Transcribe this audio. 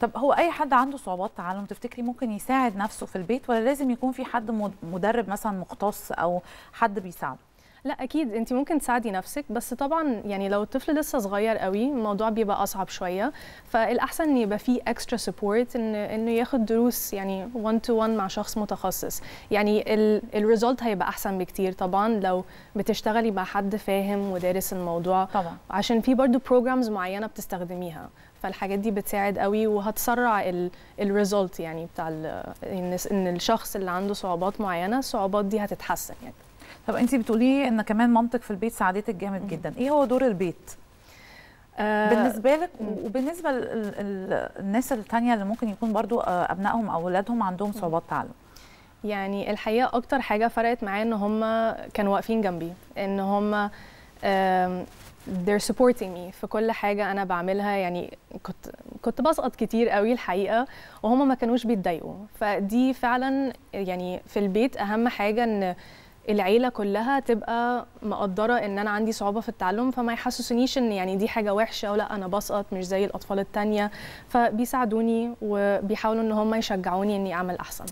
طب هو اي حد عنده صعوبات تعلم تفتكري ممكن يساعد نفسه في البيت ولا لازم يكون في حد مد- مدرب مثلا مختص او حد بيساعده لا اكيد انت ممكن تساعدي نفسك بس طبعا يعني لو الطفل لسه صغير قوي الموضوع بيبقى اصعب شويه فالاحسن ان يبقى فيه اكسترا سبورت ان انه ياخد دروس يعني 1 تو 1 مع شخص متخصص يعني الريزلت هيبقى احسن بكتير طبعا لو بتشتغلي مع حد فاهم ودارس الموضوع طبعا عشان في برضو بروجرامز معينه بتستخدميها فالحاجات دي بتساعد قوي وهتسرع الريزلت يعني بتاع ال- ان ان الشخص اللي عنده صعوبات معينه الصعوبات دي هتتحسن يعني طب انت بتقولي ان كمان مامتك في البيت ساعدتك جامد جدا ايه هو دور البيت آه، بالنسبه لك مم. وبالنسبه للناس التانية اللي ممكن يكون برضو آه، ابنائهم او اولادهم عندهم صعوبات تعلم يعني الحقيقه اكتر حاجه فرقت معايا ان هم كانوا واقفين جنبي ان هم um, they're supporting me في كل حاجه انا بعملها يعني كنت كنت بسقط كتير قوي الحقيقه وهم ما كانوش بيتضايقوا فدي فعلا يعني في البيت اهم حاجه ان العيله كلها تبقى مقدره ان انا عندي صعوبه في التعلم فما يحسسونيش ان يعني دي حاجه وحشه ولا انا بسقط مش زي الاطفال التانية فبيساعدوني وبيحاولوا ان هم يشجعوني اني اعمل احسن